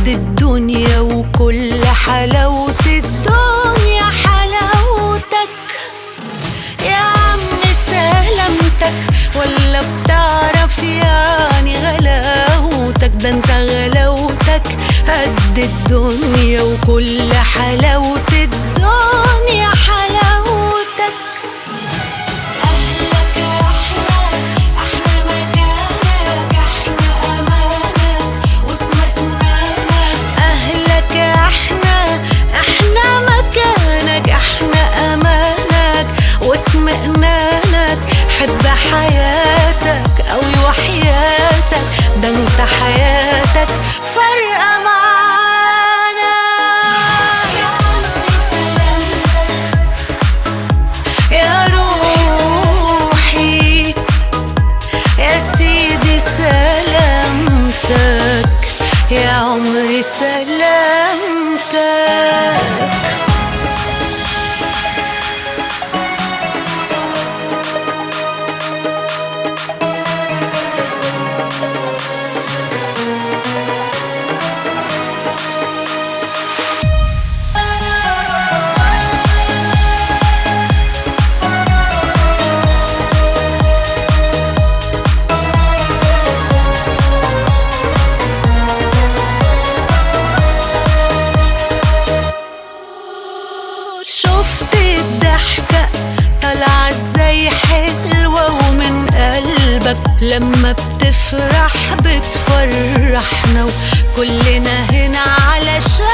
قد الدنيا وكل حلاوة الدنيا حلاوتك يا عم سلامتك ولا بتعرف يعني غلاوتك ده انت غلاوتك قد الدنيا وكل حلاوة الدنيا حلاوتك أهلك أحلى أحلى مكانك أحلى أمانك واطمئنانك أهلك أحلى أحلى مكانك أحلى أمانك واطمئنانك حب حياتك أوي وحياتك ده انت حياتك فارقة معانا يا عمري سلامتك يا روحي يا سيدي سلامتك يا عمري سلامتك شفت الضحكة طالعة ازاي حلوة ومن قلبك لما بتفرح بتفرحنا وكلنا هنا علشان